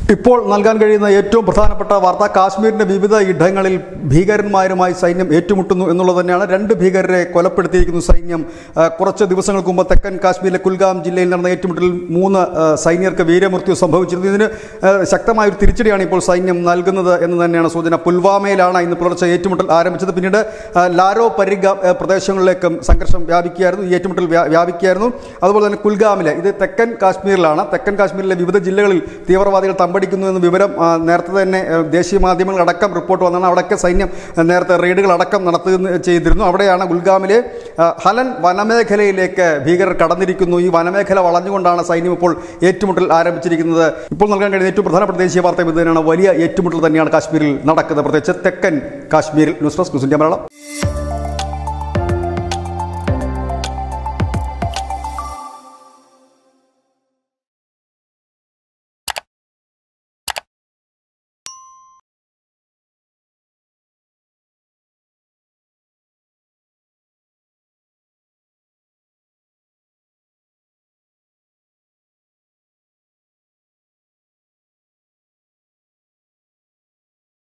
ഇപ്പോൾ നൽകാൻ കഴിയുന്ന ഏറ്റവും പ്രധാനപ്പെട്ട വാർത്ത കാശ്മീരിന്റെ വിവിധ ഇടങ്ങളിൽ ഭീകരന്മാരുമായി സൈന്യം ഏറ്റുമുട്ടുന്നു എന്നുള്ളത് തന്നെയാണ് രണ്ട് ഭീകരരെ കൊലപ്പെടുത്തിയിരിക്കുന്നു സൈന്യം ആ, കുറച്ച് ദിവസങ്ങൾക്ക് മുമ്പ് തെക്കൻ കാശ്മീരിലെ കുൽഗാം ജില്ലയിൽ നടന്ന ഏറ്റുമുട്ടലിൽ മൂന്ന് ആ, സൈനികർക്ക് വീരമൃത്യു സംഭവിച്ചിരുന്നു ഇതിന് ആ, ശക്തമായ ഒരു തിരിച്ചടിയാണ് ഇപ്പോൾ സൈന്യം നൽകുന്നത് എന്ന് തന്നെയാണ് സൂചന പുൽവാമയിലാണ് ഇന്ന് പുലർച്ചെ ഏറ്റുമുട്ടൽ ആരംഭിച്ചത് പിന്നീട് ആ, ലാരോ പരിഗ ആ, പ്രദേശങ്ങളിലേക്കും സംഘർഷം വ്യാപിക്കുകയായിരുന്നു ഈ ഏറ്റുമുട്ടൽ വ്യാ- വ്യാപിക്കുകയായിരുന്നു അതുപോലെ തന്നെ കുൽഗാമിലെ ഇത് തെക്കൻ കാശ്മീരിലാണ് തെക്കൻ കാശ്മീരിലെ വിവിധ ജില്ലകളിൽ തീവ്രവാദികൾ തമ്പടിക്കുന്നു എന്ന വിവരം ആ, നേരത്തെ തന്നെ ആ, ദേശീയ മാധ്യമങ്ങളടക്കം റിപ്പോർട്ട് വന്നതാണ് അവിടെയൊക്കെ സൈന്യം ആ, നേരത്തെ റെയ്ഡുകൾ അടക്കം നടത്തുന്ന ചെയ്തിരുന്നു അവിടെയാണ് ഗുൽഗാമിലെ ആ, ഹലൻ വനമേഖലയിലേക്ക് ഭീകരർ കടന്നിരിക്കുന്നു ഈ വനമേഖല വളഞ്ഞുകൊണ്ടാണ് സൈന്യം ഇപ്പോൾ ഏറ്റുമുട്ടൽ ആരംഭിച്ചിരിക്കുന്നത് ഇപ്പോൾ നൽകാൻ കഴിയുന്ന ഏറ്റവും പ്രധാനപ്പെട്ട ദേശീയ വാർത്ത ഇത് തന്നെയാണ് വലിയ ഏറ്റുമുട്ടൽ തന്നെയാണ് കാശ്മീരിൽ നടക്കുന്നത് പ്രത്യേകിച്ച് തെക്കൻ കാശ്മീരിൽ news desk news India Malayalam